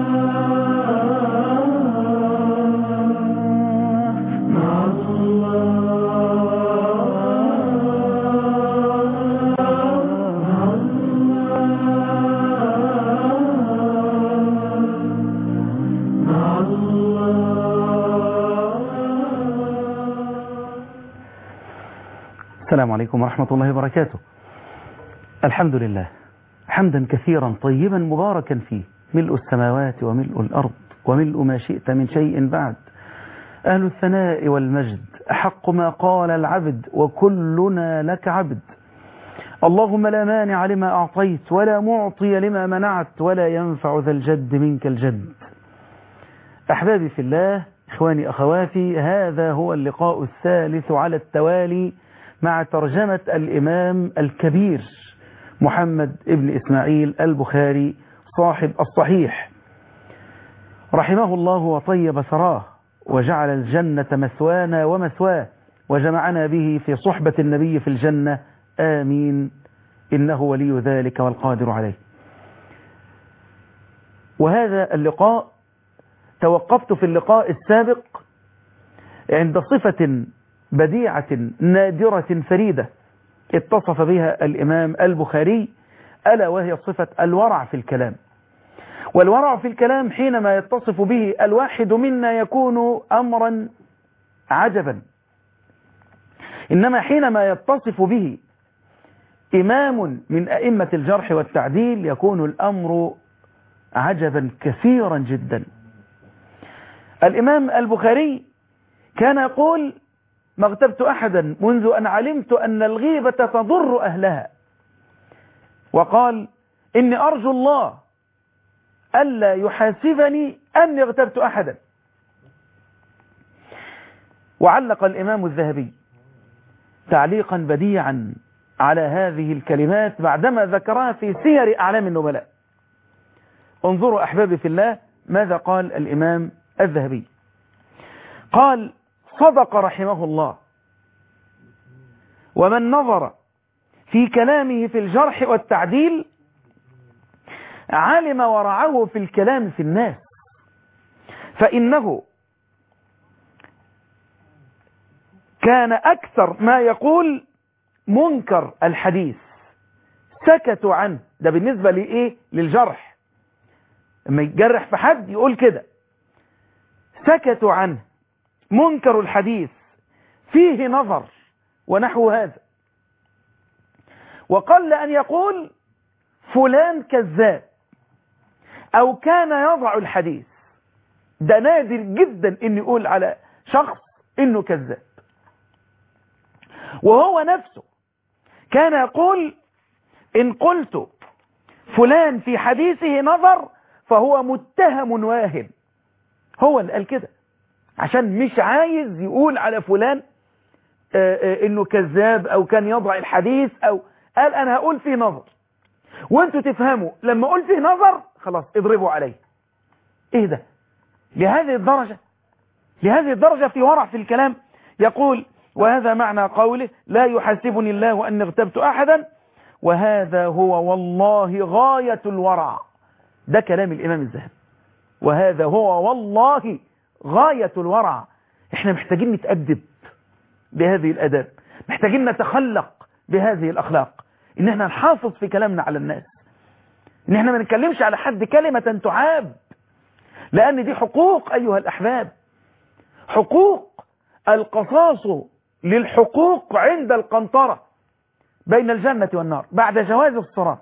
السلام عليكم ورحمة الله وبركاته الحمد لله حمدا كثيرا طيبا مباركا فيه ملء السماوات وملء الأرض وملء ما شئت من شيء بعد أهل الثناء والمجد أحق ما قال العبد وكلنا لك عبد اللهم لا مانع لما أعطيت ولا معطي لما منعت ولا ينفع ذا الجد منك الجد أحبابي في الله إخواني أخواتي هذا هو اللقاء الثالث على التوالي مع ترجمة الإمام الكبير محمد ابن إسماعيل البخاري صاحب الصحيح رحمه الله وطيب ثراه وجعل الجنة مثوانا ومثواه وجمعنا به في صحبة النبي في الجنة آمين إنه ولي ذلك والقادر عليه وهذا اللقاء توقفت في اللقاء السابق عند صفة بديعة نادرة فريدة اتصف بها الإمام البخاري ألا وهي صفة الورع في الكلام والورع في الكلام حينما يتصف به الواحد منا يكون أمرا عجبا إنما حينما يتصف به إمام من أئمة الجرح والتعديل يكون الأمر عجبا كثيرا جدا الإمام البخاري كان يقول ما اغتبت أحدا منذ أن علمت أن الغيبة تضر أهلها وقال إني أرجو الله ألا يحاسبني أني اغتبت أحدا وعلق الإمام الذهبي تعليقا بديعا على هذه الكلمات بعدما ذكرها في سير أعلام النبلاء انظروا أحبابي في الله ماذا قال الإمام الذهبي قال صدق رحمه الله ومن نظر في كلامه في الجرح والتعديل علم ورعه في الكلام في الناس فإنه كان أكثر ما يقول منكر الحديث سكتوا عنه ده بالنسبة لإيه للجرح لما يجرح في حد يقول كده سكتوا عنه منكر الحديث فيه نظر ونحو هذا وقل أن يقول فلان كذاب أو كان يضع الحديث ده نادر جدا أن يقول على شخص إنه كذاب وهو نفسه كان يقول إن قلت فلان في حديثه نظر فهو متهم واهن هو اللي قال كده عشان مش عايز يقول على فلان آآ آآ انه كذاب او كان يضع الحديث او قال انا هقول فيه نظر وانتوا تفهموا لما اقول فيه نظر خلاص اضربوا عليه ايه ده لهذه الدرجة لهذه الدرجة في ورع في الكلام يقول وهذا معنى قوله لا يحاسبني الله أن اغتبت أحدا وهذا هو والله غاية الورع ده كلام الإمام الذهبي وهذا هو والله غاية الورع احنا محتاجين نتأدب بهذه الأداب محتاجين نتخلق بهذه الأخلاق ان احنا نحافظ في كلامنا على الناس ان احنا ما نتكلمش على حد كلمة تعاب لأن دي حقوق أيها الأحباب حقوق القصاص للحقوق عند القنطرة بين الجنة والنار بعد جواز الصراط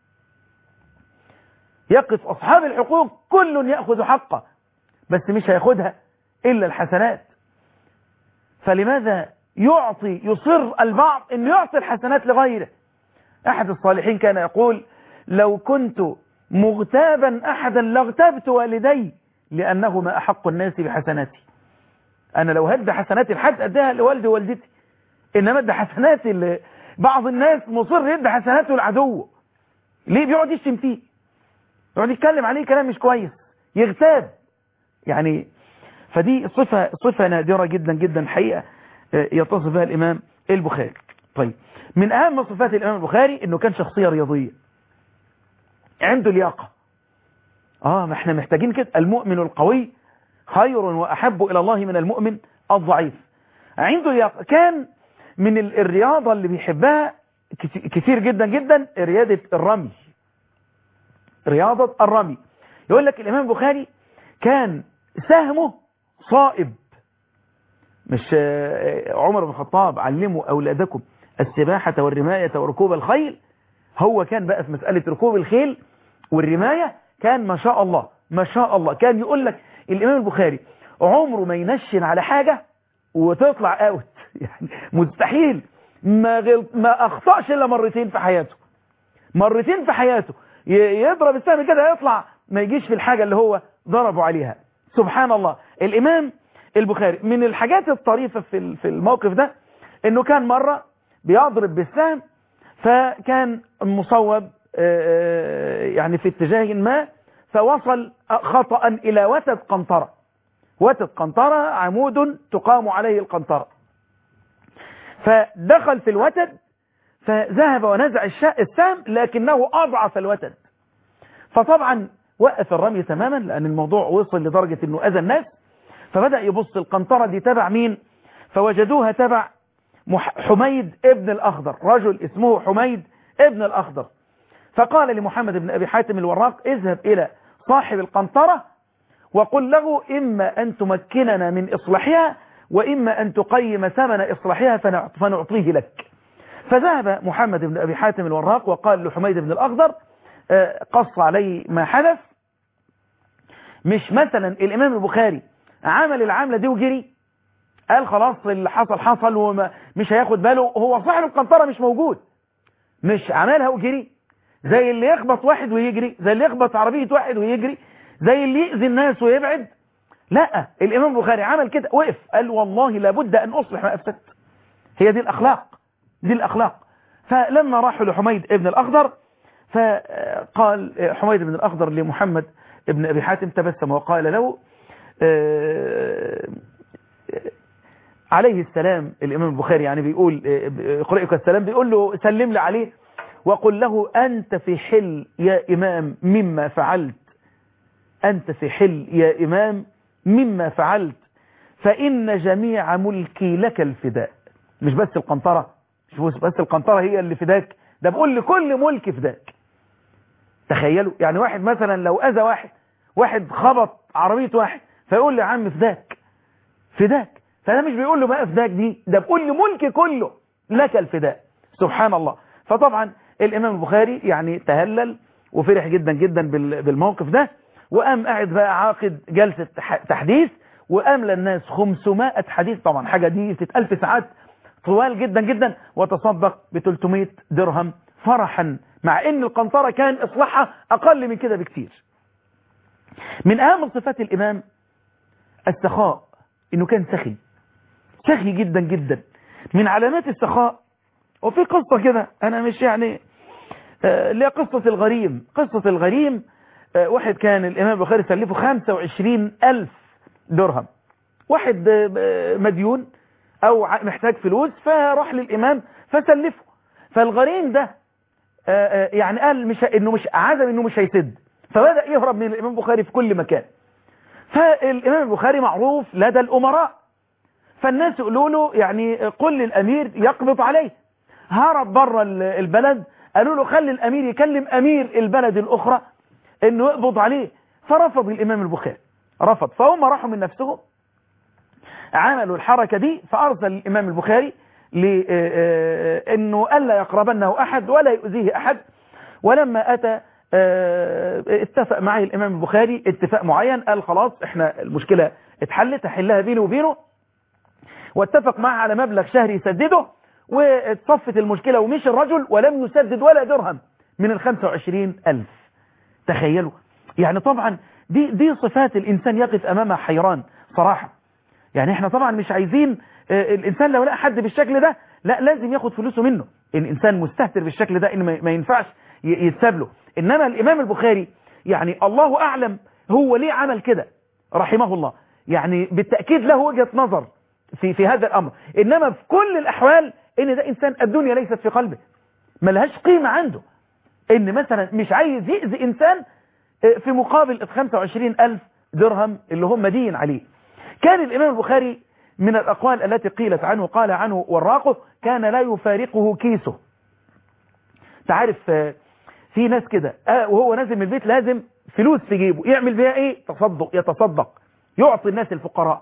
يقف أصحاب الحقوق كل يأخذ حقه بس مش هياخدها إلا الحسنات فلماذا يعطي يصر البعض أن يعطي الحسنات لغيره أحد الصالحين كان يقول لو كنت مغتابا أحدا لاغتبت والدي لأنهما أحق الناس بحسناتي أنا لو هدى حسناتي لحد أديها لوالدي ووالدتي إنما ادى حسناتي اللي بعض الناس مصر يدي حسناته لعدوه ليه بيقعد يشتم فيه يقعد يتكلم عليه كلام مش كويس يغتاب يعني فدي صفة صفة نادرة جدا جدا حقيقة يتصف بها الإمام البخاري طيب من أهم صفات الإمام البخاري إنه كان شخصية رياضية عنده لياقة اه ما احنا محتاجين كده المؤمن القوي خير وأحب إلى الله من المؤمن الضعيف عنده يق... كان من ال- الرياضة اللي بيحبها كت- كتير جدا جدا رياضة الرمي رياضة الرمي يقول لك الإمام البخاري كان سهمه صائب مش آه، عمر بن الخطاب علموا أولادكم السباحة والرماية وركوب الخيل هو كان بقى في مسألة ركوب الخيل والرماية كان ما شاء الله ما شاء الله كان يقول لك الإمام البخاري عمره ما ينشن على حاجة وتطلع اوت يعني مستحيل ما غلط ما أخطأش إلا مرتين في حياته مرتين في حياته ي- يضرب السهم كده يطلع ما يجيش في الحاجة اللي هو ضربوا عليها سبحان الله الإمام البخاري من الحاجات الطريفة في ال- في الموقف ده انه كان مرة بيضرب بالسهم فكان مصوب آه، آه، يعني في اتجاه ما فوصل خطأ إلى وتد قنطرة وتد قنطرة عمود تقام عليه القنطرة فدخل في الوتد فذهب ونزع الش- السهم لكنه أضعف الوتد فطبعا وقف الرمي تماما لأن الموضوع وصل لدرجة أنه أذى الناس فبدأ يبص القنطرة دي تبع مين فوجدوها تبع مح- حميد ابن الأخضر رجل اسمه حميد ابن الأخضر فقال لمحمد بن أبي حاتم الوراق اذهب إلى صاحب القنطرة وقل له إما أن تمكننا من إصلاحها وإما أن تقيم ثمن إصلاحها فنعط- فنعطيه لك فذهب محمد بن أبي حاتم الوراق وقال لحميد بن الأخضر آه، قص عليه ما حدث مش مثلا الإمام البخاري عمل العملة دي وجري قال خلاص اللي حصل حصل ومش هياخد باله هو صاحب القنطرة مش موجود مش عملها وجري زي اللي يخبط واحد ويجري زي اللي يخبط عربية واحد ويجري زي اللي يأذي الناس ويبعد لا الإمام البخاري عمل كده وقف قال والله لابد أن أصلح ما أفسدت هي دي الأخلاق دي الأخلاق فلما راحوا لحميد ابن الأخضر فقال حميد بن الأخضر لمحمد ابن أبي حاتم تبسم وقال له آه، عليه السلام الإمام البخاري يعني بيقول آه، يقرئك السلام بيقول له سلم لي عليه وقل له أنت في حل يا إمام مما فعلت أنت في حل يا إمام مما فعلت فإن جميع ملكي لك الفداء مش بس القنطرة مش بس- بس القنطرة هي اللي فداك ده بقول لكل ملك فداك تخيلوا يعني واحد مثلا لو أذى واحد واحد خبط عربية واحد فيقول لي يا عم فداك فداك فده مش بيقول له بقى فداك دي ده بيقول لي ملكي كله لك الفداء سبحان الله فطبعا الإمام البخاري يعني تهلل وفرح جدا جدا بال- بالموقف ده وقام قاعد بقى عاقد جلسة تح- تحديث وأملى الناس 500 حديث طبعا حاجة دي في ألف ساعات طوال جدا جدا وتصدق ب 300 درهم فرحا مع ان القنطرة كان اصلاحها اقل من كده بكتير من اهم صفات الامام السخاء انه كان سخي سخي جدا جدا من علامات السخاء وفي قصة كده انا مش يعني آه، اللي هي قصة الغريم قصة الغريم آه، واحد كان الامام البخاري سلفه 25 الف درهم واحد آه، آه، مديون او ع- محتاج فلوس فراح للامام فسلفه فالغريم ده آه، آه، يعني قال مش انه مش عزم انه مش هيسد فبدأ يهرب من الامام البخاري في كل مكان فالامام البخاري معروف لدى الامراء فالناس يقولوا له يعني قل للامير يقبض عليه هرب بره ال- البلد قالوا له خلي الامير يكلم امير البلد الاخرى انه يقبض عليه فرفض الامام البخاري رفض فهم راحوا من نفسهم عملوا الحركة دي فأرسل الإمام البخاري لأنه ألا يقربنه أحد ولا يؤذيه أحد ولما أتى آه، اتفق معي الإمام البخاري اتفاق معين قال خلاص احنا المشكلة اتحلت هحلها بينه وبينه واتفق معه على مبلغ شهري يسدده واتصفت المشكلة ومشي الرجل ولم يسدد ولا درهم من ال 25 ألف تخيلوا يعني طبعا دي دي صفات الإنسان يقف أمامها حيران صراحة يعني احنا طبعا مش عايزين آه، الإنسان لو لقى حد بالشكل ده لا لازم ياخد فلوسه منه الإنسان مستهتر بالشكل ده إن ما ما ينفعش ي- يتساب له إنما الإمام البخاري يعني الله أعلم هو ليه عمل كده رحمه الله يعني بالتأكيد له وجهة نظر في في هذا الأمر إنما في كل الأحوال إن ده إنسان الدنيا ليست في قلبه ملهاش قيمة عنده إن مثلا مش عايز يأذي إنسان في مقابل ال 25 ألف درهم اللي هم مدين عليه كان الإمام البخاري من الأقوال التي قيلت عنه قال عنه وراقه كان لا يفارقه كيسه تعرف في ناس كده وهو نازل من البيت لازم فلوس في جيبه يعمل بيها ايه تصدق يتصدق يعطي الناس الفقراء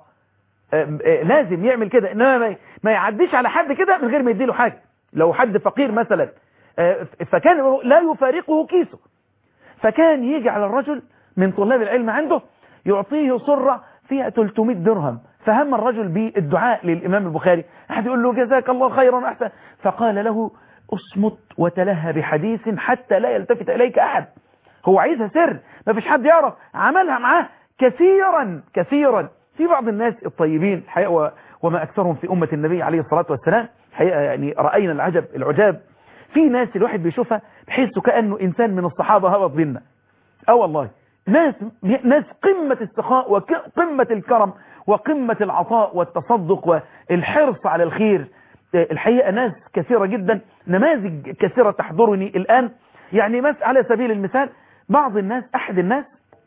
لازم يعمل كده انما ما يعديش على حد كده من غير ما يديله حاجة لو حد فقير مثلا فكان لا يفارقه كيسه فكان يجي على الرجل من طلاب العلم عنده يعطيه صرة فيها 300 درهم فهم الرجل بالدعاء للإمام البخاري أحد يقول له جزاك الله خيرا أحسن فقال له اصمت وتلهى بحديث حتى لا يلتفت إليك أحد هو عايزها سر ما فيش حد يعرف عملها معاه كثيرا كثيرا في بعض الناس الطيبين الحقيقة وما أكثرهم في أمة النبي عليه الصلاة والسلام حقيقة يعني رأينا العجب العجاب في ناس الواحد بيشوفها بحيث كأنه إنسان من الصحابة هبط بينا اه والله ناس ناس قمة السخاء وقمة الكرم وقمة العطاء والتصدق والحرص على الخير الحقيقة ناس كثيرة جدا نماذج كثيرة تحضرني الآن يعني مس على سبيل المثال بعض الناس أحد الناس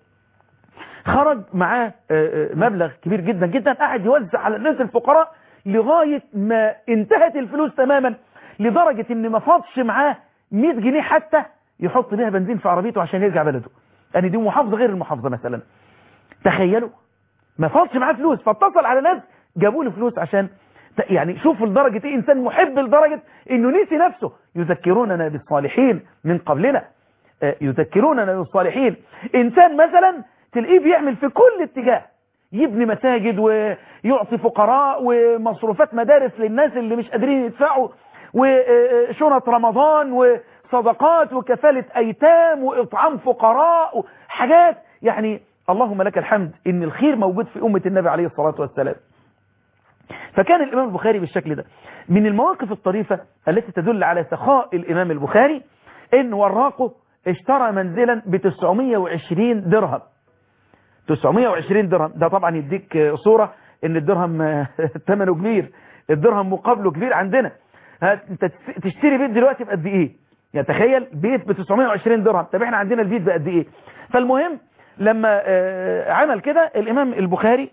خرج معاه مبلغ كبير جدا جدا قاعد يوزع على الناس الفقراء لغاية ما انتهت الفلوس تماما لدرجة ان ما فاضش معاه 100 جنيه حتى يحط بيها بنزين في عربيته عشان يرجع بلده يعني دي محافظة غير المحافظة مثلا تخيلوا ما فاضش معاه فلوس فاتصل على ناس جابوا له فلوس عشان يعني شوفوا لدرجة ايه انسان محب لدرجة انه نسي نفسه يذكروننا بالصالحين من قبلنا يذكروننا بالصالحين انسان مثلا تلاقيه بيعمل في كل اتجاه يبني مساجد ويعطي فقراء ومصروفات مدارس للناس اللي مش قادرين يدفعوا وشنط رمضان وصدقات وكفالة ايتام واطعام فقراء وحاجات يعني اللهم لك الحمد ان الخير موجود في امة النبي عليه الصلاة والسلام فكان الامام البخاري بالشكل ده من المواقف الطريفة التي تدل على سخاء الامام البخاري ان وراقه اشترى منزلا ب 920 درهم 920 درهم ده طبعا يديك صورة ان الدرهم ثمنه كبير الدرهم مقابله كبير عندنا انت تشتري بيت دلوقتي بقد ايه يعني تخيل بيت ب 920 درهم طب احنا عندنا البيت بقد ايه فالمهم لما عمل كده الامام البخاري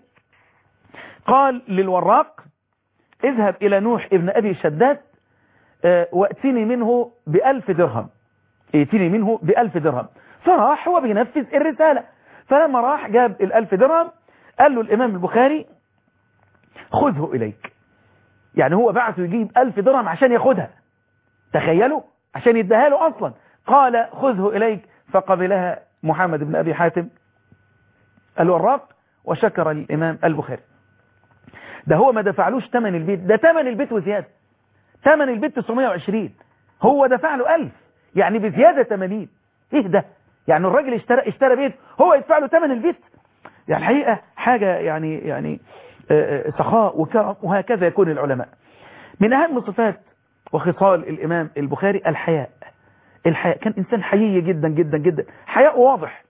قال للوراق اذهب الى نوح ابن ابي شداد واتني منه بألف درهم ائتني منه بألف درهم فراح هو بينفذ الرسالة فلما راح جاب الألف درهم قال له الإمام البخاري خذه إليك يعني هو بعثه يجيب ألف درهم عشان ياخدها تخيلوا عشان يديها له أصلا قال خذه إليك فقبلها محمد بن أبي حاتم الوراق وشكر الإمام البخاري ده هو ما دفعلوش تمن البيت ده تمن البيت وزيادة تمن البيت 920 هو دفع له 1000 يعني بزيادة 80 ايه ده يعني الراجل اشترى اشترى بيت هو يدفع له ثمن البيت يعني الحقيقة حاجة يعني يعني سخاء وكرم وهكذا يكون العلماء من أهم صفات وخصال الإمام البخاري الحياء الحياء كان إنسان حيي جدا جدا جدا حياء واضح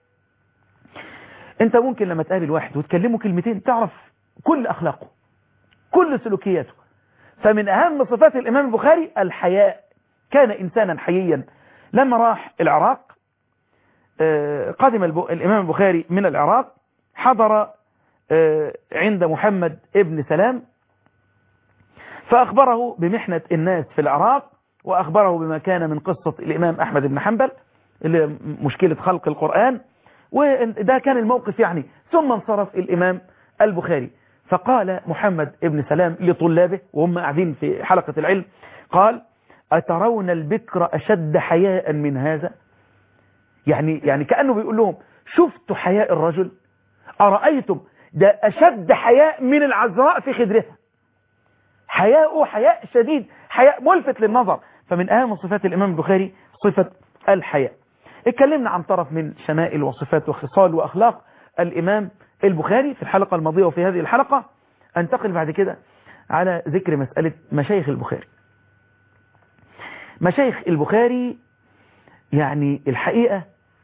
انت ممكن لما تقابل واحد وتكلمه كلمتين تعرف كل أخلاقه كل سلوكياته فمن أهم صفات الإمام البخاري الحياء كان إنسانا حييا لما راح العراق قدم الإمام البخاري من العراق حضر عند محمد ابن سلام فأخبره بمحنة الناس في العراق وأخبره بما كان من قصة الإمام أحمد بن حنبل اللي مشكلة خلق القرآن وده كان الموقف يعني ثم انصرف الإمام البخاري فقال محمد ابن سلام لطلابه وهم قاعدين في حلقة العلم قال أترون البكر أشد حياء من هذا يعني يعني كأنه بيقول لهم شفتوا حياء الرجل أرأيتم ده أشد حياء من العذراء في خدرها حياء حياء شديد حياء ملفت للنظر فمن أهم صفات الإمام البخاري صفة الحياء اتكلمنا عن طرف من شمائل وصفات وخصال وأخلاق الإمام البخاري في الحلقة الماضية وفي هذه الحلقة انتقل بعد كده على ذكر مسألة مشايخ البخاري مشايخ البخاري يعني الحقيقة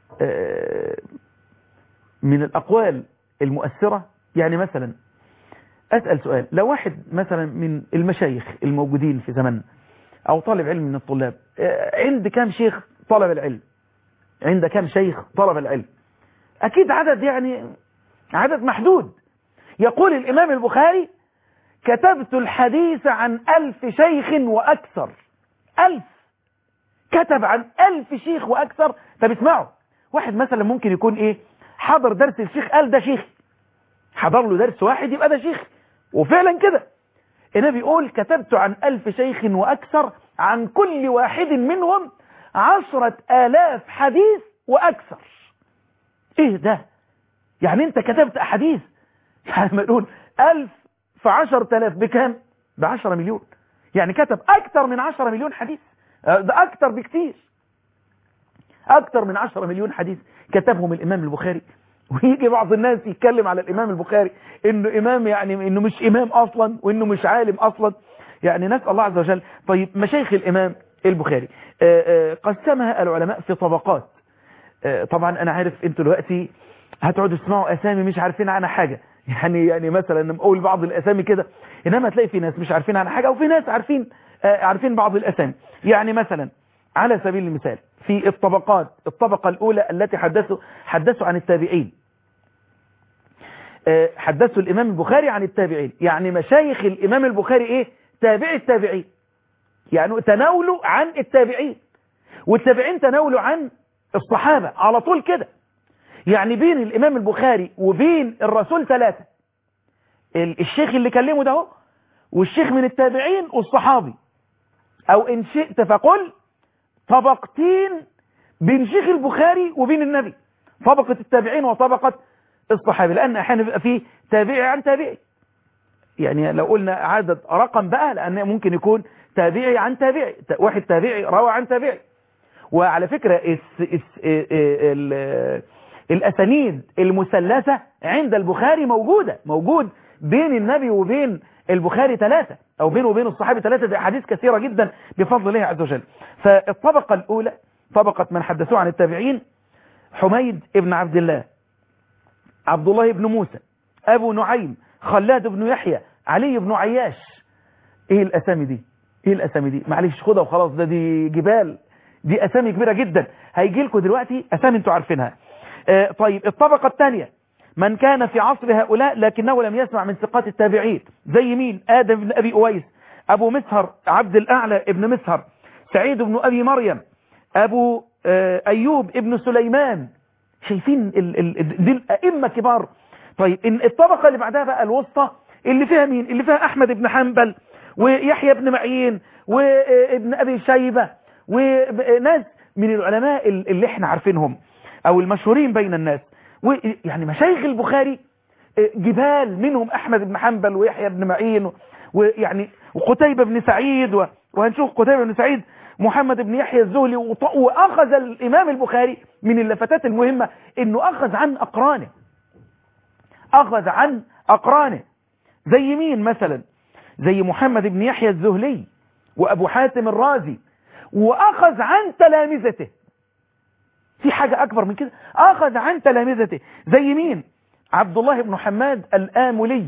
من الأقوال المؤثرة يعني مثلا أسأل سؤال لو واحد مثلا من المشايخ الموجودين في زمننا أو طالب علم من الطلاب عند كام شيخ طلب العلم عند كام شيخ طلب العلم أكيد عدد يعني عدد محدود يقول الإمام البخاري كتبت الحديث عن ألف شيخ وأكثر ألف كتب عن ألف شيخ وأكثر طب اسمعوا واحد مثلا ممكن يكون إيه حضر درس الشيخ قال ده شيخ حضر له درس واحد يبقى ده شيخ وفعلا كده النبي يقول كتبت عن ألف شيخ وأكثر عن كل واحد منهم عشرة آلاف حديث وأكثر إيه ده يعني أنت كتبت أحاديث يعني ما نقول ألف في عشر تلاف بكام بعشرة مليون يعني كتب أكثر من عشرة مليون حديث ده أكثر بكتير أكثر من عشرة مليون حديث كتبهم الإمام البخاري ويجي بعض الناس يتكلم على الإمام البخاري إنه إمام يعني إنه مش إمام أصلا وإنه مش عالم أصلا يعني نسأل الله عز وجل طيب مشايخ الإمام البخاري قسمها العلماء في طبقات طبعا أنا عارف أنتوا دلوقتي هتقعدوا تسمعوا أسامي مش عارفين عنها حاجة يعني يعني مثلا لما اقول بعض الاسامي كده انما تلاقي في ناس مش عارفين عنها حاجه وفي ناس عارفين آه عارفين بعض الاسامي يعني مثلا على سبيل المثال في الطبقات الطبقه الاولى التي حدثوا حدثوا عن التابعين آه حدثوا الامام البخاري عن التابعين يعني مشايخ الامام البخاري ايه تابعي التابعين يعني تناولوا عن التابعين والتابعين تناولوا عن الصحابه على طول كده يعني بين الإمام البخاري وبين الرسول ثلاثة الشيخ اللي كلمه ده والشيخ من التابعين والصحابي أو إن شئت فقل طبقتين بين شيخ البخاري وبين النبي طبقة التابعين وطبقة الصحابي لأن أحيانا بيبقى فيه تابعي عن تابعي يعني لو قلنا عدد رقم بقى لأن ممكن يكون تابعي عن تابعي واحد تابعي روى عن تابعي وعلى فكرة اس اس ال الأسانيد المثلثة عند البخاري موجودة موجود بين النبي وبين البخاري ثلاثة أو بينه وبين الصحابي ثلاثة دي أحاديث كثيرة جدا بفضل الله عز وجل فالطبقة الأولى طبقة من حدثوا عن التابعين حميد ابن عبد الله عبد الله بن موسى أبو نعيم خلاد بن يحيى علي بن عياش إيه الأسامي دي إيه الأسامي دي معلش خدها وخلاص ده دي جبال دي أسامي كبيرة جدا هيجي لكم دلوقتي أسامي انتوا عارفينها آه طيب الطبقة الثانية من كان في عصر هؤلاء لكنه لم يسمع من ثقات التابعين زي مين آدم بن أبي أويس أبو مسهر عبد الأعلى ابن مسهر سعيد بن أبي مريم أبو آه أيوب ابن سليمان شايفين ال ال دي الأئمة كبار طيب إن الطبقة اللي بعدها بقى الوسطى اللي فيها مين اللي فيها أحمد بن حنبل ويحيى بن معين وابن أبي شيبة وناس من العلماء اللي احنا عارفينهم او المشهورين بين الناس ويعني مشايخ البخاري جبال منهم احمد بن حنبل ويحيى بن معين ويعني وقتيبة بن سعيد وهنشوف قتيبة بن سعيد محمد بن يحيى الزهلي واخذ الامام البخاري من اللفتات المهمة انه اخذ عن اقرانه اخذ عن اقرانه زي مين مثلا زي محمد بن يحيى الزهلي وابو حاتم الرازي واخذ عن تلامذته في حاجة اكبر من كده اخذ عن تلامذته زي مين عبد الله بن حماد الاملي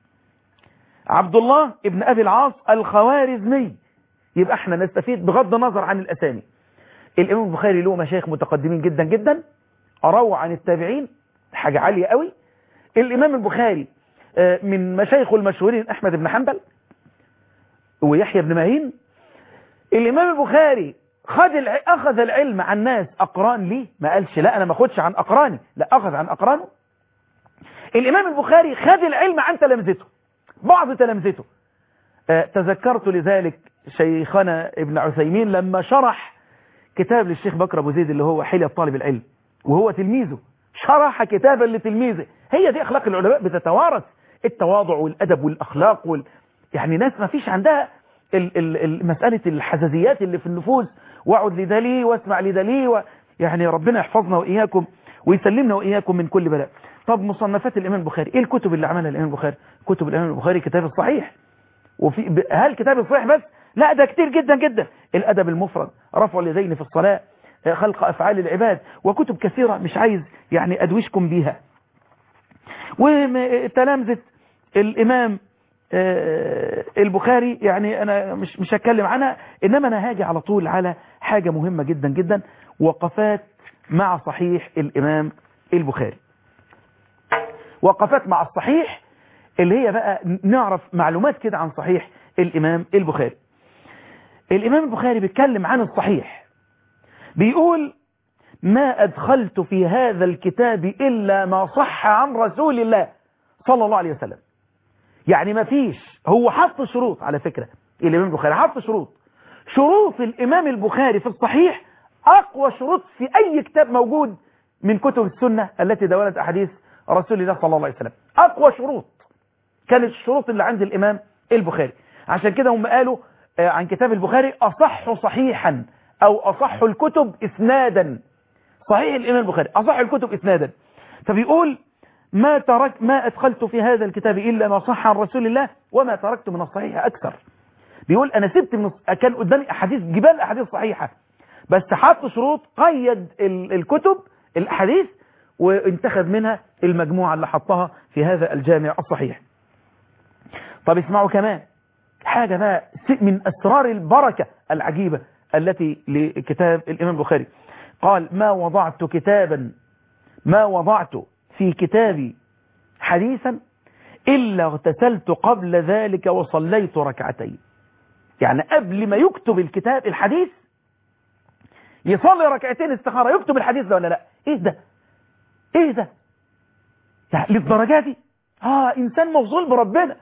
عبد الله ابن ابي العاص الخوارزمي يبقى احنا نستفيد بغض النظر عن الاسامي الامام البخاري له مشايخ متقدمين جدا جدا روى عن التابعين حاجة عالية قوي الامام البخاري من مشايخه المشهورين احمد بن حنبل ويحيى بن معين الامام البخاري خد الع... اخذ العلم عن ناس اقران ليه ما قالش لا انا ما اخدش عن اقراني لا اخذ عن اقرانه الامام البخاري خد العلم عن تلامذته بعض تلامذته آه تذكرت لذلك شيخنا ابن عثيمين لما شرح كتاب للشيخ بكر ابو زيد اللي هو حلية طالب العلم وهو تلميذه شرح كتابا لتلميذه هي دي اخلاق العلماء بتتوارث التواضع والادب والاخلاق وال... يعني ناس ما فيش عندها مسألة الحزازيات اللي في النفوس واقعد لده ليه واسمع لده ليه و... يعني ربنا يحفظنا وإياكم ويسلمنا وإياكم من كل بلاء طب مصنفات الإمام البخاري إيه الكتب اللي عملها الإمام البخاري كتب الإمام البخاري كتاب الصحيح وفي هل كتاب الصحيح بس لا ده كتير جدا جدا الأدب المفرد رفع اليدين في الصلاة خلق أفعال العباد وكتب كثيرة مش عايز يعني أدوشكم بيها وتلامذة الإمام البخاري يعني أنا مش مش هتكلم عنها إنما أنا هاجي على طول على حاجة مهمة جدا جدا وقفات مع صحيح الإمام البخاري وقفات مع الصحيح اللي هي بقى نعرف معلومات كده عن صحيح الإمام البخاري الإمام البخاري بيتكلم عن الصحيح بيقول ما أدخلت في هذا الكتاب إلا ما صح عن رسول الله صلى الله عليه وسلم يعني ما فيش هو حط شروط على فكرة الإمام البخاري حط شروط شروط الإمام البخاري في الصحيح أقوى شروط في أي كتاب موجود من كتب السنة التي دونت أحاديث رسول الله صلى الله عليه وسلم أقوى شروط كانت الشروط اللي عند الإمام البخاري عشان كده هم قالوا عن كتاب البخاري أصح صحيحا أو أصح الكتب إسنادا صحيح الإمام البخاري أصح الكتب إسنادا فبيقول ما ترك ما أدخلت في هذا الكتاب إلا ما صح عن رسول الله وما تركت من الصحيح أكثر بيقول أنا سبت من كان قدامي أحاديث جبال أحاديث صحيحة بس حط شروط قيد الكتب الأحاديث وانتخذ منها المجموعة اللي حطها في هذا الجامع الصحيح طب اسمعوا كمان حاجة بقى من أسرار البركة العجيبة التي لكتاب الإمام البخاري قال ما وضعت كتابا ما وضعت في كتابي حديثا إلا اغتسلت قبل ذلك وصليت ركعتين يعني قبل ما يكتب الكتاب الحديث يصلي ركعتين استخارة يكتب الحديث ده ولا لا ايه ده ايه ده يعني للدرجة دي اه انسان موصول بربنا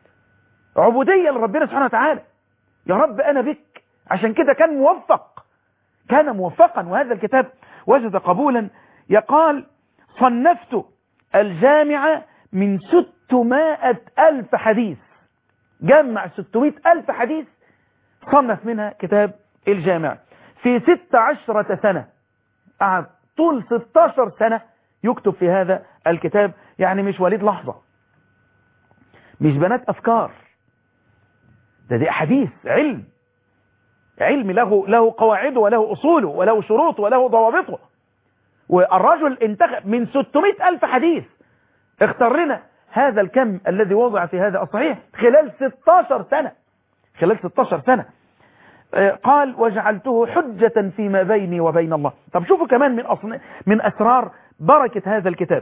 عبودية لربنا سبحانه وتعالى يا رب انا بك عشان كده كان موفق كان موفقا وهذا الكتاب وجد قبولا يقال صنفت الجامعة من ستمائة ألف حديث جمع ستمائة ألف حديث صنف منها كتاب الجامع في ست عشرة سنة قعد طول 16 سنة يكتب في هذا الكتاب يعني مش وليد لحظة مش بنات أفكار ده دي أحاديث علم علم له له قواعده وله أصوله وله شروطه وله ضوابطه والرجل انتخب من 600 ألف حديث اختار لنا هذا الكم الذي وضع في هذا الصحيح خلال 16 سنة خلال 16 سنة قال وجعلته حجة فيما بيني وبين الله طب شوفوا كمان من, أصن... من أسرار بركة هذا الكتاب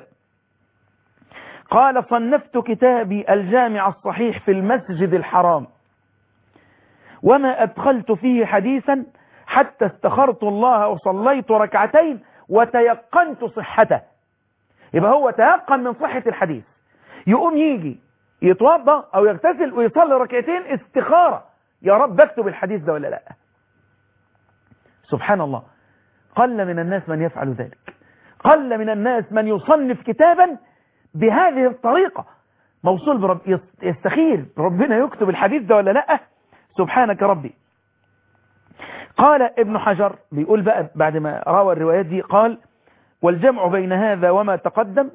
قال صنفت كتابي الجامع الصحيح في المسجد الحرام وما أدخلت فيه حديثا حتى استخرت الله وصليت ركعتين وتيقنت صحته يبقى هو تيقن من صحة الحديث يقوم يجي يتوضا أو يغتسل ويصلي ركعتين استخارة يا رب اكتب الحديث ده ولا لا سبحان الله قل من الناس من يفعل ذلك قل من الناس من يصنف كتابا بهذه الطريقة موصول برب يستخير ربنا يكتب الحديث ده ولا لا سبحانك ربي قال ابن حجر بيقول بقى بعد ما روى الروايات دي قال والجمع بين هذا وما تقدم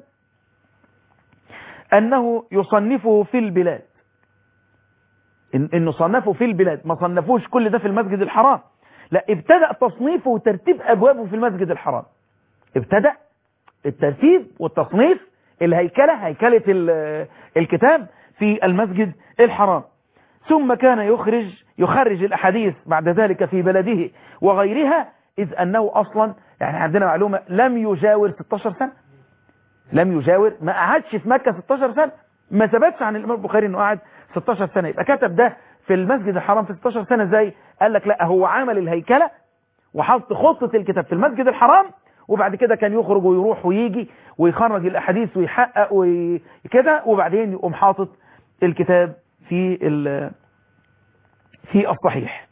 أنه يصنفه في البلاد إن إنه صنفه في البلاد ما صنفوش كل ده في المسجد الحرام لا ابتدأ تصنيفه وترتيب أبوابه في المسجد الحرام ابتدأ الترتيب والتصنيف الهيكلة هيكلة الكتاب في المسجد الحرام ثم كان يخرج يخرج الأحاديث بعد ذلك في بلده وغيرها إذ أنه أصلا يعني عندنا معلومة لم يجاور 16 سنة لم يجاور ما قعدش في مكة 16 سنة ما ثبتش عن الإمام البخاري أنه قعد 16 سنة يبقى كتب ده في المسجد الحرام في 16 سنة زي قال لك لا هو عمل الهيكلة وحط خطة الكتاب في المسجد الحرام وبعد كده كان يخرج ويروح ويجي ويخرج الأحاديث ويحقق وكده وبعدين يقوم حاطط الكتاب في في الصحيح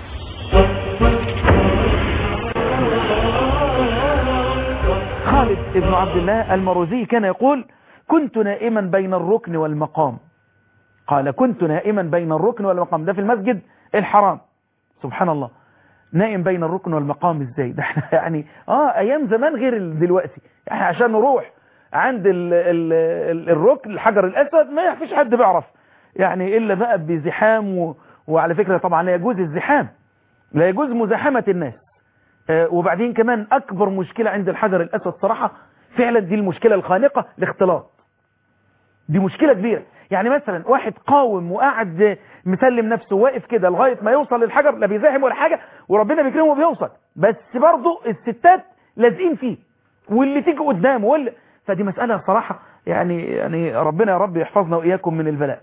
خالد بن عبد الله المروزي كان يقول كنت نائما بين الركن والمقام قال كنت نائما بين الركن والمقام ده في المسجد الحرام سبحان الله نائم بين الركن والمقام ازاي ده احنا يعني اه ايام زمان غير دلوقتي يعني عشان نروح عند ال ال ال الركن الحجر الاسود ما فيش حد بيعرف يعني الا بقى بزحام و... وعلى فكرة طبعا لا يجوز الزحام لا يجوز مزاحمة الناس آه وبعدين كمان اكبر مشكلة عند الحجر الاسود صراحة فعلا دي المشكلة الخانقة الاختلاط دي مشكلة كبيرة يعني مثلا واحد قاوم وقاعد مسلم نفسه واقف كده لغاية ما يوصل للحجر لا بيزاحم ولا حاجة وربنا بيكرمه وبيوصل بس برضه الستات لازقين فيه واللي تيجي قدامه واللي فدي مسألة صراحة يعني يعني ربنا يا رب يحفظنا وإياكم من البلاء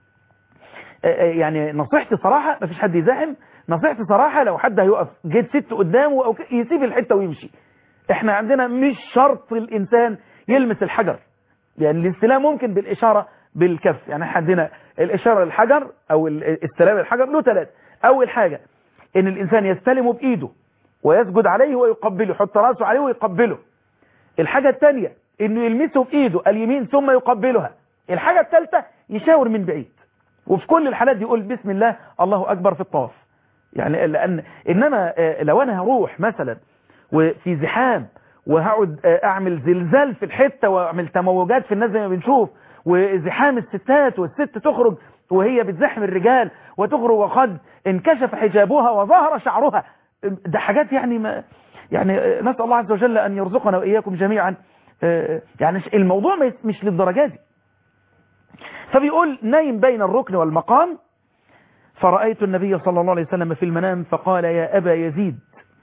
يعني نصيحتي صراحة ما فيش حد يزاحم نصيحتي صراحة لو حد هيقف جيت ست قدامه أو يسيب الحتة ويمشي احنا عندنا مش شرط الإنسان يلمس الحجر يعني الاستلام ممكن بالإشارة بالكف يعني احنا عندنا الإشارة للحجر أو استلام الحجر له ثلاث أول حاجة إن الإنسان يستلمه بإيده ويسجد عليه ويقبله يحط راسه عليه ويقبله الحاجة الثانية إنه يلمسه بإيده اليمين ثم يقبلها الحاجة الثالثة يشاور من بعيد وفي كل الحالات يقول بسم الله الله أكبر في الطواف يعني لأن إنما لو أنا هروح مثلا وفي زحام وهقعد أعمل زلزال في الحتة وأعمل تموجات في الناس زي ما بنشوف وزحام الستات والست تخرج وهي بتزحم الرجال وتخرج وقد انكشف حجابها وظهر شعرها ده حاجات يعني ما يعني نسأل الله عز وجل أن يرزقنا وإياكم جميعا يعني الموضوع مش للدرجة دي فبيقول نايم بين الركن والمقام فرأيت النبي صلى الله عليه وسلم في المنام فقال يا أبا يزيد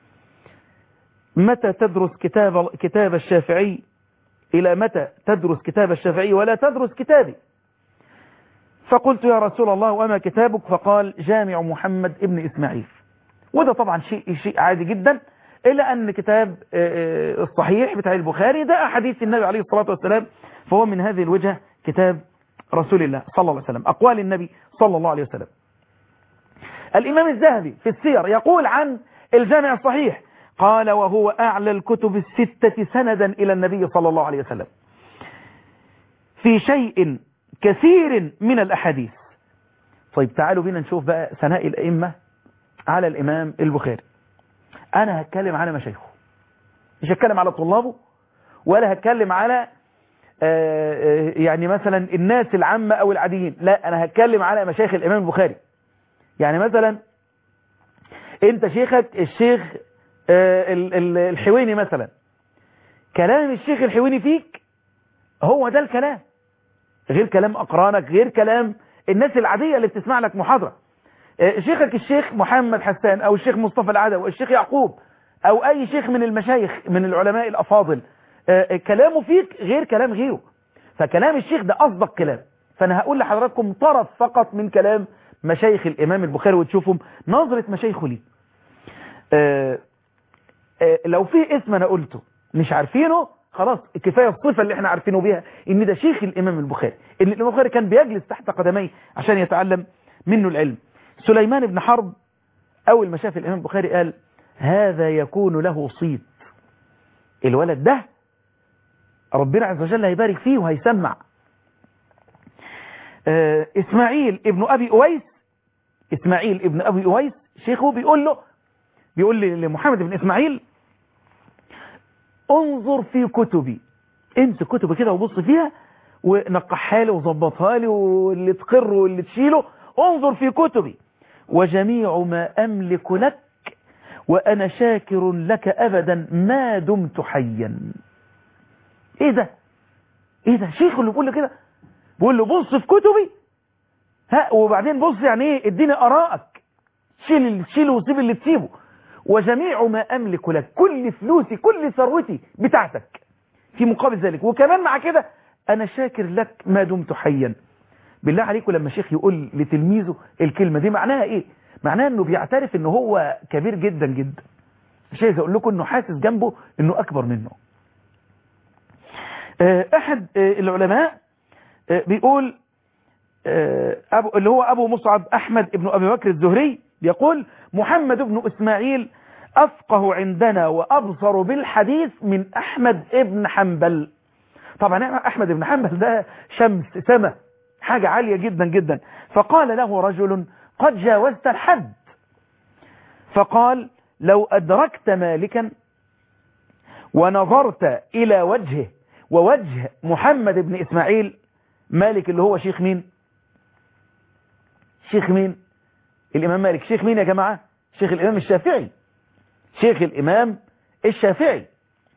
متى تدرس كتاب, كتاب الشافعي إلى متى تدرس كتاب الشافعي ولا تدرس كتابي فقلت يا رسول الله وما كتابك فقال جامع محمد ابن إسماعيل وده طبعا شيء شيء عادي جدا إلا أن كتاب الصحيح بتاع البخاري ده أحاديث النبي عليه الصلاة والسلام فهو من هذه الوجهة كتاب رسول الله صلى الله عليه وسلم أقوال النبي صلى الله عليه وسلم الإمام الذهبي في السير يقول عن الجامع الصحيح قال وهو أعلى الكتب الستة سندا إلى النبي صلى الله عليه وسلم في شيء كثير من الأحاديث طيب تعالوا بينا نشوف بقى ثناء الأئمة على الإمام البخاري أنا هتكلم على مشايخه مش هتكلم على طلابه ولا هتكلم على يعني مثلا الناس العامة أو العاديين لا أنا هتكلم على مشايخ الإمام البخاري يعني مثلا أنت شيخك الشيخ الحويني مثلا كلام الشيخ الحويني فيك هو ده الكلام غير كلام أقرانك غير كلام الناس العادية اللي بتسمع لك محاضرة شيخك الشيخ محمد حسان أو الشيخ مصطفى العدوي أو الشيخ يعقوب أو أي شيخ من المشايخ من العلماء الأفاضل كلامه فيك غير كلام غيره فكلام الشيخ ده أصدق كلام فأنا هقول لحضراتكم طرف فقط من كلام مشايخ الإمام البخاري وتشوفهم نظرة مشايخه ليه آآ آآ لو في اسم أنا قلته مش عارفينه خلاص كفاية الصفة اللي احنا عارفينه بيها ان ده شيخ الإمام البخاري ان الإمام البخاري كان بيجلس تحت قدميه عشان يتعلم منه العلم سليمان بن حرب أول ما شاف الإمام البخاري قال هذا يكون له صيت الولد ده ربنا عز وجل هيبارك فيه وهيسمع آه إسماعيل ابن أبي أويس إسماعيل ابن أبي أويس شيخه بيقول له بيقول لمحمد بن إسماعيل انظر في كتبي امسك كتبي كده وبص فيها ونقحها لي وظبطها لي واللي تقر واللي تشيله انظر في كتبي وجميع ما أملك لك وأنا شاكر لك أبدا ما دمت حيا ايه ده ايه ده شيخ اللي بيقول لي كده بيقول له بص في كتبي ها وبعدين بص يعني ايه اديني ارائك شيل اللي تشيله وسيب اللي تسيبه وجميع ما املك لك كل فلوسي كل ثروتي بتاعتك في مقابل ذلك وكمان مع كده انا شاكر لك ما دمت حيا بالله عليكم لما شيخ يقول لتلميذه الكلمة دي معناها ايه معناها انه بيعترف انه هو كبير جدا جدا مش عايز اقول لكم انه حاسس جنبه انه اكبر منه احد العلماء بيقول أبو اللي هو ابو مصعب احمد ابن ابي بكر الزهري بيقول محمد بن اسماعيل افقه عندنا وابصر بالحديث من احمد ابن حنبل طبعا احمد بن حنبل ده شمس سما حاجة عالية جدا جدا فقال له رجل قد جاوزت الحد فقال لو أدركت مالكا ونظرت إلى وجهه ووجه محمد بن إسماعيل مالك اللي هو شيخ مين شيخ مين الإمام مالك شيخ مين يا جماعة شيخ الإمام الشافعي شيخ الإمام الشافعي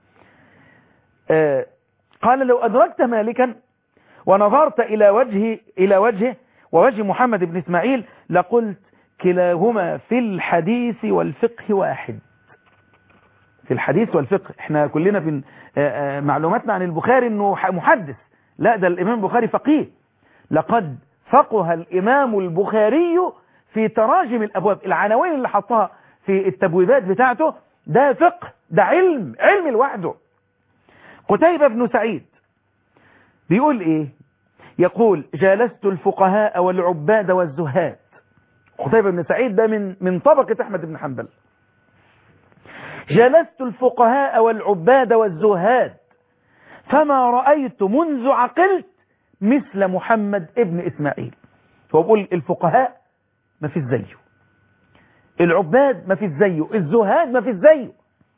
آه قال لو أدركت مالكا ونظرت إلى وجهه إلى وجهه ووجه محمد بن إسماعيل لقلت كلاهما في الحديث والفقه واحد في الحديث والفقه احنا كلنا في معلوماتنا عن البخاري انه محدث لا ده الامام البخاري فقيه لقد فقه الامام البخاري في تراجم الابواب العناوين اللي حطها في التبويبات بتاعته ده فقه ده علم علم لوحده قتيبة بن سعيد بيقول ايه يقول جالست الفقهاء والعباد والزهاد قتيبة بن سعيد ده من من طبقة أحمد بن حنبل جلست الفقهاء والعباد والزهاد فما رأيت منذ عقلت مثل محمد ابن إسماعيل هو بيقول الفقهاء ما فيش زيه العباد ما فيش زيه الزهاد ما فيش زيه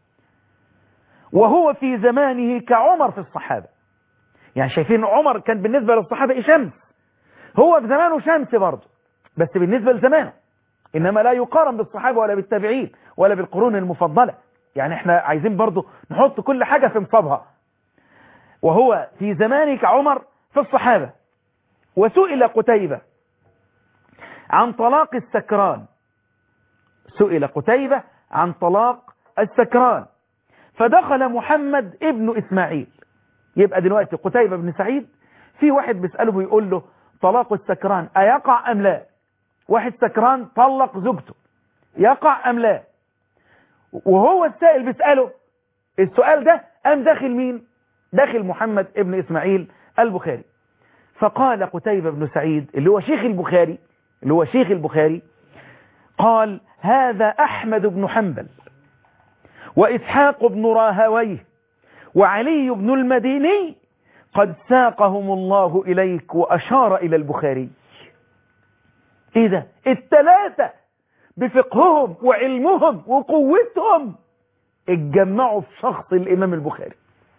وهو في زمانه كعمر في الصحابة يعني شايفين عمر كان بالنسبة للصحابة شمس هو في زمانه شمس برضه بس بالنسبة لزمانه إنما لا يقارن بالصحابة ولا بالتابعين ولا بالقرون المفضلة يعني احنا عايزين برضه نحط كل حاجة في مصابها وهو في زمانه كعمر في الصحابة وسئل قتيبة عن طلاق السكران سئل قتيبة عن طلاق السكران فدخل محمد ابن إسماعيل يبقى دلوقتي قتيبة بن سعيد في واحد بيسأله بيقول له طلاق السكران أيقع أم لا واحد سكران طلق زوجته يقع أم لا وهو السائل بيسأله السؤال ده أم داخل مين داخل محمد ابن إسماعيل البخاري فقال قتيبة بن سعيد اللي هو شيخ البخاري اللي هو شيخ البخاري قال هذا أحمد بن حنبل وإسحاق بن راهويه وعلي بن المديني قد ساقهم الله إليك وأشار إلى البخاري إيه ده التلاتة بفقههم وعلمهم وقوتهم اتجمعوا في شخص الإمام البخاري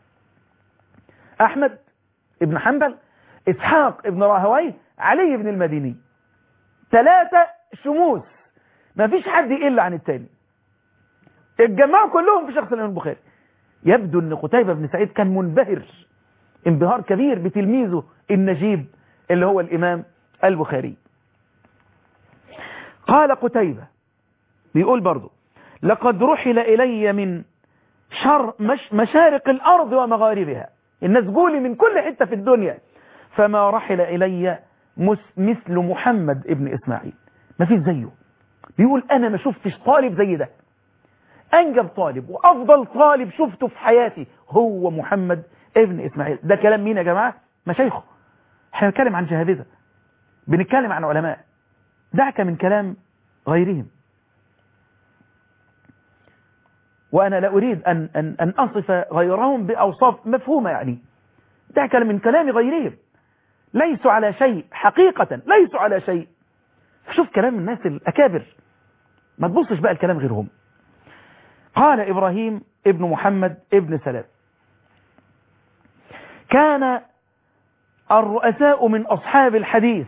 أحمد ابن حنبل إسحاق ابن راهويه علي بن المديني ثلاثة شموس ما فيش حد يقل عن التاني اتجمعوا كلهم في شخص الإمام البخاري يبدو أن قتيبة بن سعيد كان منبهر انبهار كبير بتلميذه النجيب اللي هو الإمام البخاري قال قتيبة بيقول برضو لقد رحل إلي من شر مش مشارق الأرض ومغاربها الناس قولي من كل حتة في الدنيا فما رحل إلي مثل محمد ابن إسماعيل ما فيش زيه بيقول أنا ما شفتش طالب زي ده أنجب طالب وأفضل طالب شفته في حياتي هو محمد ابن إسماعيل ده كلام مين يا جماعة مشايخه احنا بنتكلم عن جهابذة بنتكلم عن علماء دعك من كلام غيرهم وأنا لا أريد أن, أن, أن أصف غيرهم بأوصاف مفهومة يعني دعك من كلام غيرهم ليسوا على شيء حقيقة ليسوا على شيء شوف كلام الناس الأكابر ما تبصش بقى الكلام غيرهم قال إبراهيم ابن محمد ابن سلام كان الرؤساء من أصحاب الحديث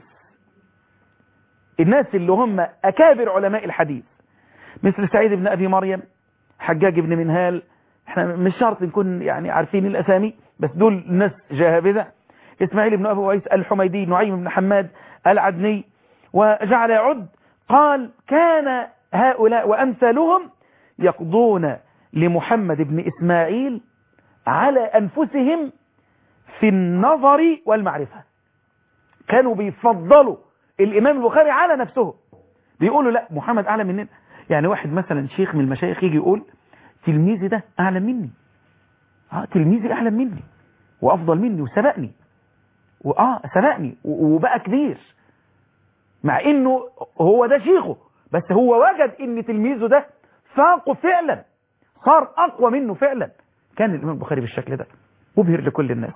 الناس اللي هم أكابر علماء الحديث مثل سعيد بن أبي مريم حجاج بن منهال احنا مش شرط نكون يعني عارفين الأسامي بس دول ناس جاهبذة إسماعيل بن أبي وعيس الحميدي نعيم بن حماد العدني وجعل يعد قال كان هؤلاء وأمثالهم يقضون لمحمد بن إسماعيل على أنفسهم في النظر والمعرفة كانوا بيفضلوا الإمام البخاري على نفسه بيقولوا لا محمد أعلى مننا يعني واحد مثلا شيخ من المشايخ يجي يقول تلميذي ده أعلى مني آه تلميذي أعلى مني وأفضل مني وسبقني وآه سبقني وبقى كبير مع إنه هو ده شيخه بس هو وجد إن تلميذه ده فاقه فعلا صار أقوى منه فعلا كان الإمام البخاري بالشكل ده مبهر لكل الناس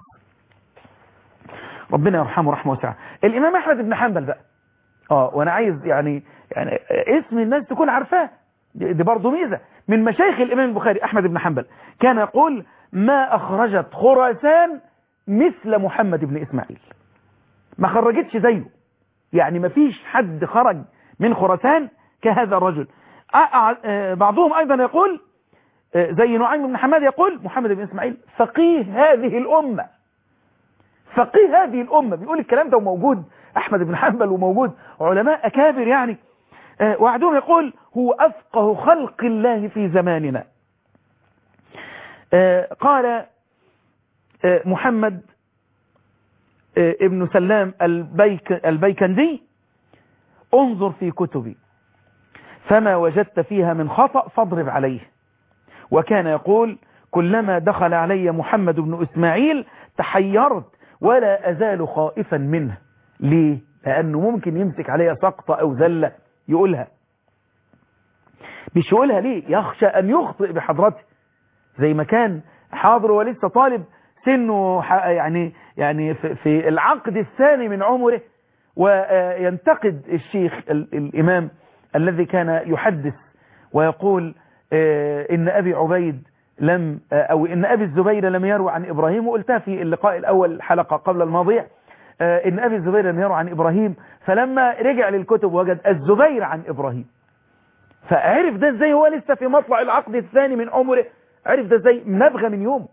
ربنا يرحمه رحمه واسعه الإمام أحمد بن حنبل بقى اه وانا عايز يعني يعني اسم الناس تكون عارفاه دي برضه ميزة من مشايخ الإمام البخاري أحمد بن حنبل كان يقول ما أخرجت خراسان مثل محمد بن إسماعيل ما خرجتش زيه يعني ما فيش حد خرج من خراسان كهذا الرجل بعضهم أيضا يقول زي نعيم بن حماد يقول محمد بن إسماعيل فقيه هذه الأمة فقيه هذه الأمة بيقول الكلام ده وموجود أحمد بن حنبل وموجود علماء أكابر يعني وعدهم يقول هو أفقه خلق الله في زماننا آه قال آه محمد آه ابن سلام البيك البيكندي انظر في كتبي فما وجدت فيها من خطأ فاضرب عليه وكان يقول كلما دخل علي محمد بن إسماعيل تحيرت ولا أزال خائفا منه ليه؟ لأنه ممكن يمسك عليها سقطة أو ذلة يقولها مش يقولها ليه يخشى أن يخطئ بحضرته زي ما كان حاضر ولسه طالب سنه يعني يعني في العقد الثاني من عمره وينتقد الشيخ الإمام الذي كان يحدث ويقول إن أبي عبيد لم أو إن أبي الزبير لم يروى عن إبراهيم وقلتها في اللقاء الأول حلقة قبل الماضية إن أبي الزبير لم يروى عن إبراهيم فلما رجع للكتب وجد الزبير عن إبراهيم فعرف ده ازاي هو لسه في مطلع العقد الثاني من عمره عرف ده ازاي نبغى من يوم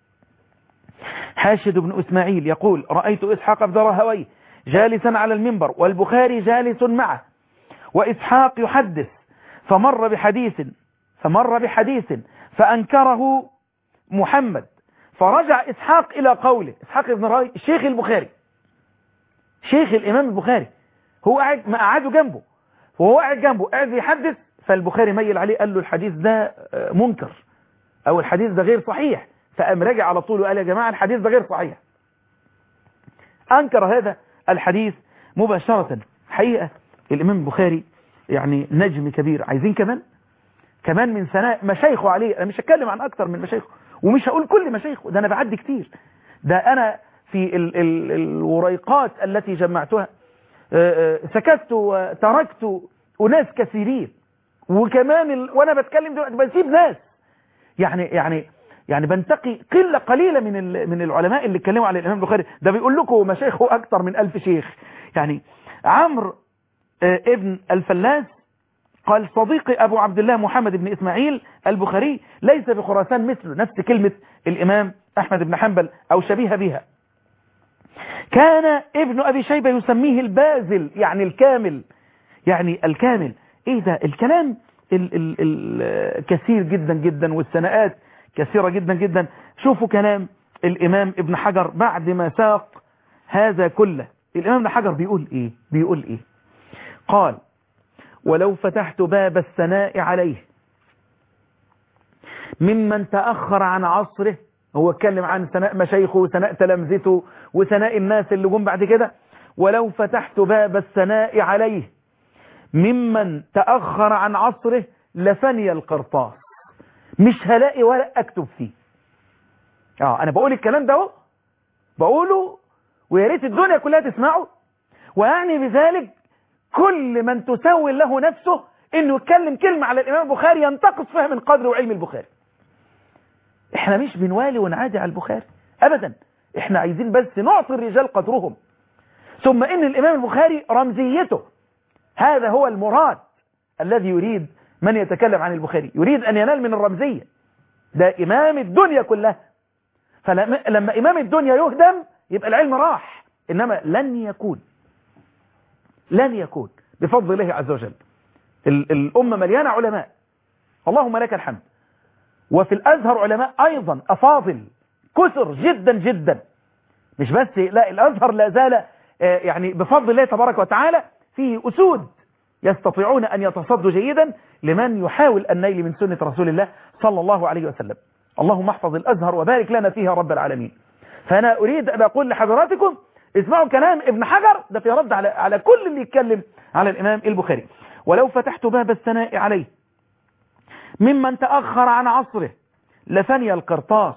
حاشد بن إسماعيل يقول رأيت إسحاق بن راهويه جالسا على المنبر والبخاري جالس معه وإسحاق يحدث فمر بحديث فمر بحديث فأنكره محمد فرجع إسحاق إلى قوله إسحاق بن راي شيخ البخاري شيخ الإمام البخاري هو قاعد ما قعده جنبه وهو قاعد جنبه قاعد يحدث فالبخاري ميل عليه قال له الحديث ده منكر أو الحديث ده غير صحيح فقام رجع على طول وقال يا جماعة الحديث ده غير صحيح أنكر هذا الحديث مباشرة حقيقة الإمام البخاري يعني نجم كبير عايزين كمان كمان من ثناء مشايخه عليه أنا مش هتكلم عن أكتر من مشايخه ومش هقول كل مشايخه ده أنا بعدي كتير ده أنا في ال ال الوريقات التي جمعتها سكت وتركت أناس كثيرين وكمان ال... وأنا بتكلم دلوقتي بسيب ناس يعني يعني يعني بنتقي قلة قليلة من ال... من العلماء اللي اتكلموا على الإمام البخاري ده بيقول لكم مشايخه أكتر من ألف شيخ يعني عمرو ابن الفلاس قال صديقي أبو عبد الله محمد بن إسماعيل البخاري ليس بخراسان مثله نفس كلمة الإمام أحمد بن حنبل أو شبيه بها كان ابن أبي شيبة يسميه البازل يعني الكامل يعني الكامل إيه ده الكلام ال ال ال كثير جدا جدا والسناءات كثيرة جدا جدا شوفوا كلام الإمام ابن حجر بعد ما ساق هذا كله الإمام ابن حجر بيقول إيه بيقول إيه قال ولو فتحت باب الثناء عليه ممن تأخر عن عصره هو اتكلم عن ثناء مشايخه وثناء تلامذته وثناء الناس اللي جم بعد كده ولو فتحت باب الثناء عليه ممن تأخر عن عصره لفني القرطاس مش هلاقي ولا اكتب فيه اه انا بقول الكلام ده اهو بقوله ويا ريت الدنيا كلها تسمعه ويعني بذلك كل من تسول له نفسه انه يتكلم كلمة على الامام البخاري ينتقص فيها من قدر وعلم البخاري احنا مش بنوالي ونعادي على البخاري ابدا احنا عايزين بس نعطي الرجال قدرهم ثم ان الامام البخاري رمزيته هذا هو المراد الذي يريد من يتكلم عن البخاري يريد ان ينال من الرمزية ده امام الدنيا كلها فلما امام الدنيا يهدم يبقى العلم راح انما لن يكون لن يكون بفضل الله عز وجل الأمة مليانة علماء اللهم لك الحمد وفي الأزهر علماء أيضا أفاضل كثر جدا جدا مش بس لا الأزهر لا زال يعني بفضل الله تبارك وتعالى فيه أسود يستطيعون أن يتصدوا جيدا لمن يحاول النيل من سنة رسول الله صلى الله عليه وسلم اللهم احفظ الأزهر وبارك لنا فيها رب العالمين فأنا أريد أن أقول لحضراتكم اسمعوا كلام ابن حجر ده في رد على على كل اللي يتكلم على الإمام البخاري ولو فتحت باب الثناء عليه ممن تأخر عن عصره لفني القرطاس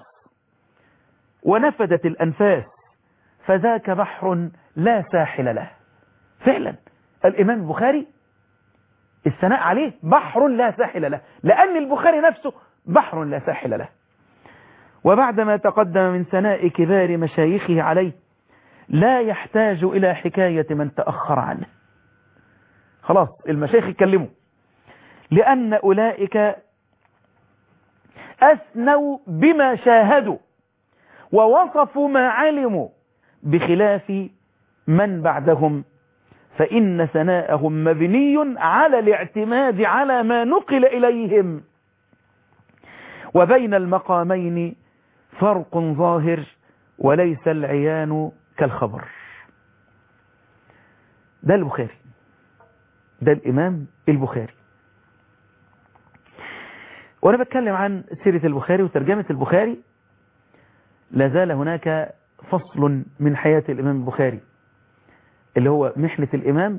ونفدت الأنفاس فذاك بحر لا ساحل له فعلا الإمام البخاري الثناء عليه بحر لا ساحل له لأن البخاري نفسه بحر لا ساحل له وبعدما تقدم من ثناء كبار مشايخه عليه لا يحتاج إلى حكاية من تأخر عنه خلاص المشايخ يتكلموا لأن أولئك أثنوا بما شاهدوا ووصفوا ما علموا بخلاف من بعدهم فإن ثناءهم مبني على الاعتماد على ما نقل إليهم وبين المقامين فرق ظاهر وليس العيان كالخبر ده البخاري ده الإمام البخاري وأنا بتكلم عن سيرة البخاري وترجمة البخاري لا زال هناك فصل من حياة الإمام البخاري اللي هو محنة الإمام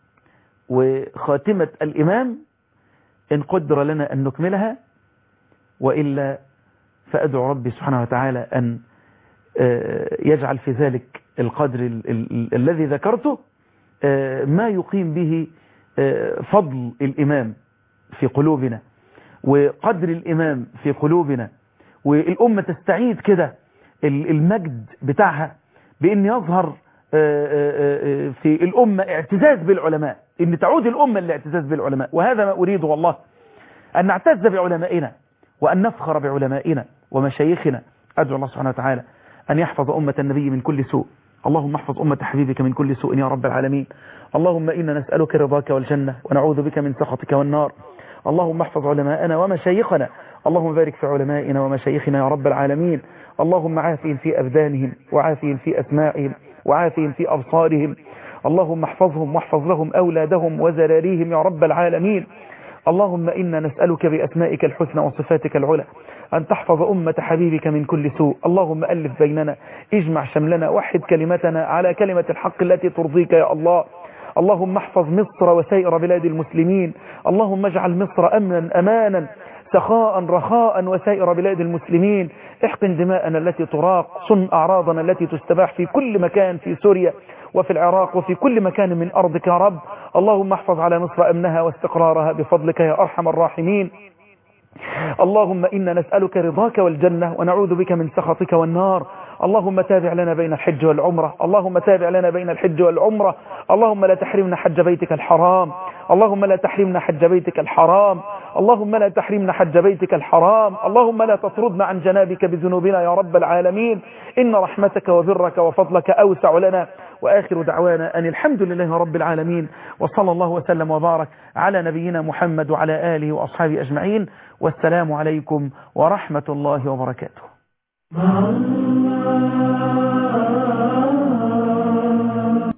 وخاتمة الإمام إن قدر لنا أن نكملها وإلا فأدعو ربي سبحانه وتعالى أن يجعل في ذلك القدر ال ال الذي ذكرته ما يقيم به فضل الإمام في قلوبنا وقدر الإمام في قلوبنا والأمة تستعيد كده المجد بتاعها بأن يظهر في الأمة اعتزاز بالعلماء أن تعود الأمة للاعتزاز بالعلماء وهذا ما أريد والله أن نعتز بعلمائنا وأن نفخر بعلمائنا ومشايخنا أدعو الله سبحانه وتعالى أن يحفظ أمة النبي من كل سوء اللهم احفظ أمة حبيبك من كل سوء يا رب العالمين اللهم إنا نسألك رضاك والجنة ونعوذ بك من سخطك والنار اللهم احفظ علماءنا ومشايخنا اللهم بارك في علمائنا ومشايخنا يا رب العالمين اللهم عافهم في أبدانهم وعافهم في أسماعهم وعافهم في أبصارهم اللهم احفظهم واحفظ لهم أولادهم وزراريهم يا رب العالمين اللهم إنا نسألك بأسمائك الحسنى وصفاتك العلى أن تحفظ أمة حبيبك من كل سوء اللهم ألف بيننا اجمع شملنا وحد كلمتنا على كلمة الحق التي ترضيك يا الله اللهم احفظ مصر وسائر بلاد المسلمين اللهم اجعل مصر أمنا أمانا سخاء رخاء وسائر بلاد المسلمين احقن دماءنا التي تراق صن أعراضنا التي تستباح في كل مكان في سوريا وفي العراق وفي كل مكان من أرضك يا رب اللهم احفظ على مصر أمنها واستقرارها بفضلك يا أرحم الراحمين اللهم إنا نسألك رضاك والجنة ونعوذ بك من سخطك والنار اللهم تابع لنا بين الحج والعمرة اللهم تابع لنا بين الحج والعمرة اللهم لا تحرمنا حج بيتك الحرام اللهم لا تحرمنا حج بيتك الحرام اللهم لا تحرمنا حج بيتك الحرام اللهم لا تطردنا عن جنابك بذنوبنا يا رب العالمين إن رحمتك وبرك وفضلك أوسع لنا وآخر دعوانا أن الحمد لله رب العالمين وصلى الله وسلم وبارك على نبينا محمد وعلى آله وأصحابه أجمعين والسلام عليكم ورحمة الله وبركاته